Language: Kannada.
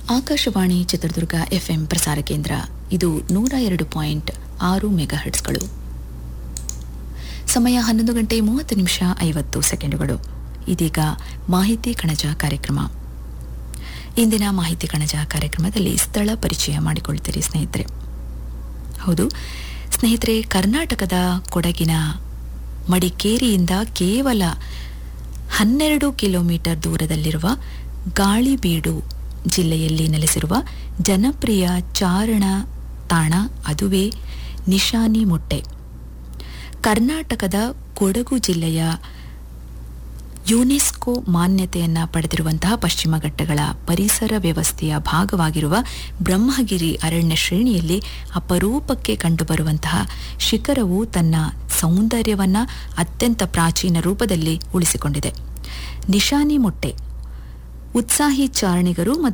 ಆಕಾಶವಾಣಿ ಚಿತ್ರದುರ್ಗ ಎಫ್ಎಂ ಪ್ರಸಾರ ಕೇಂದ್ರ ಇದು ನೂರ ಎರಡು ಪಾಯಿಂಟ್ ಆರು ಮೆಗಾಹರ್ಟ್ಸ್ಗಳು ಸಮಯ ಹನ್ನೊಂದು ಗಂಟೆ ಮೂವತ್ತು ನಿಮಿಷ ಐವತ್ತು ಸೆಕೆಂಡುಗಳು ಇದೀಗ ಮಾಹಿತಿ ಕಣಜ ಕಾರ್ಯಕ್ರಮ ಇಂದಿನ ಮಾಹಿತಿ ಕಣಜ ಕಾರ್ಯಕ್ರಮದಲ್ಲಿ ಸ್ಥಳ ಪರಿಚಯ ಮಾಡಿಕೊಳ್ತೀರಿ ಸ್ನೇಹಿತರೆ ಹೌದು ಸ್ನೇಹಿತರೆ ಕರ್ನಾಟಕದ ಕೊಡಗಿನ ಮಡಿಕೇರಿಯಿಂದ ಕೇವಲ ಹನ್ನೆರಡು ಕಿಲೋಮೀಟರ್ ದೂರದಲ್ಲಿರುವ ಗಾಳಿಬೀಡು ಜಿಲ್ಲೆಯಲ್ಲಿ ನೆಲೆಸಿರುವ ಜನಪ್ರಿಯ ಚಾರಣ ತಾಣ ಅದುವೇ ನಿಶಾನಿ ಮೊಟ್ಟೆ ಕರ್ನಾಟಕದ ಕೊಡಗು ಜಿಲ್ಲೆಯ ಯುನೆಸ್ಕೋ ಮಾನ್ಯತೆಯನ್ನ ಪಡೆದಿರುವಂತಹ ಪಶ್ಚಿಮ ಘಟ್ಟಗಳ ಪರಿಸರ ವ್ಯವಸ್ಥೆಯ ಭಾಗವಾಗಿರುವ ಬ್ರಹ್ಮಗಿರಿ ಅರಣ್ಯ ಶ್ರೇಣಿಯಲ್ಲಿ ಅಪರೂಪಕ್ಕೆ ಕಂಡುಬರುವಂತಹ ಶಿಖರವು ತನ್ನ ಸೌಂದರ್ಯವನ್ನ ಅತ್ಯಂತ ಪ್ರಾಚೀನ ರೂಪದಲ್ಲಿ ಉಳಿಸಿಕೊಂಡಿದೆ ನಿಶಾನಿ ಮೊಟ್ಟೆ ಉತ್ಸಾಹಿ ಚಾರಣಿಗರು ಮತ್ತು